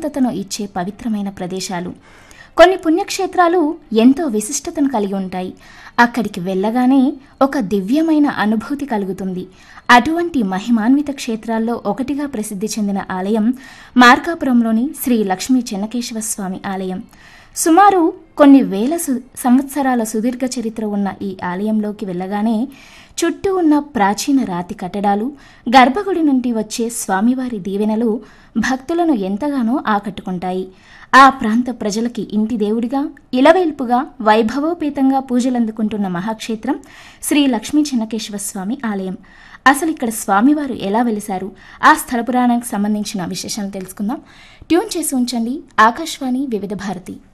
ప్రశాంతతను ఇచ్చే పవిత్రమైన ప్రదేశాలు కొన్ని పుణ్యక్షేత్రాలు ఎంతో విశిష్టతను కలిగి ఉంటాయి అక్కడికి వెళ్ళగానే ఒక దివ్యమైన అనుభూతి కలుగుతుంది అటువంటి మహిమాన్విత క్షేత్రాల్లో ఒకటిగా ప్రసిద్ధి చెందిన ఆలయం మార్కాపురంలోని శ్రీ లక్ష్మీ చెన్నకేశవ స్వామి ఆలయం సుమారు కొన్ని వేల సు సంవత్సరాల సుదీర్ఘ చరిత్ర ఉన్న ఈ ఆలయంలోకి వెళ్ళగానే చుట్టూ ఉన్న ప్రాచీన రాతి కట్టడాలు గర్భగుడి నుండి వచ్చే స్వామివారి దీవెనలు భక్తులను ఎంతగానో ఆకట్టుకుంటాయి ఆ ప్రాంత ప్రజలకి ఇంటి దేవుడిగా ఇలవేల్పుగా వైభవోపేతంగా పూజలందుకుంటున్న మహాక్షేత్రం శ్రీ లక్ష్మీ చెన్నకేశవ స్వామి ఆలయం అసలు ఇక్కడ స్వామివారు ఎలా వెలిశారు ఆ స్థల పురాణానికి సంబంధించిన విశేషాలు తెలుసుకుందాం ట్యూన్ చేసి ఉంచండి ఆకాశవాణి వివిధ భారతి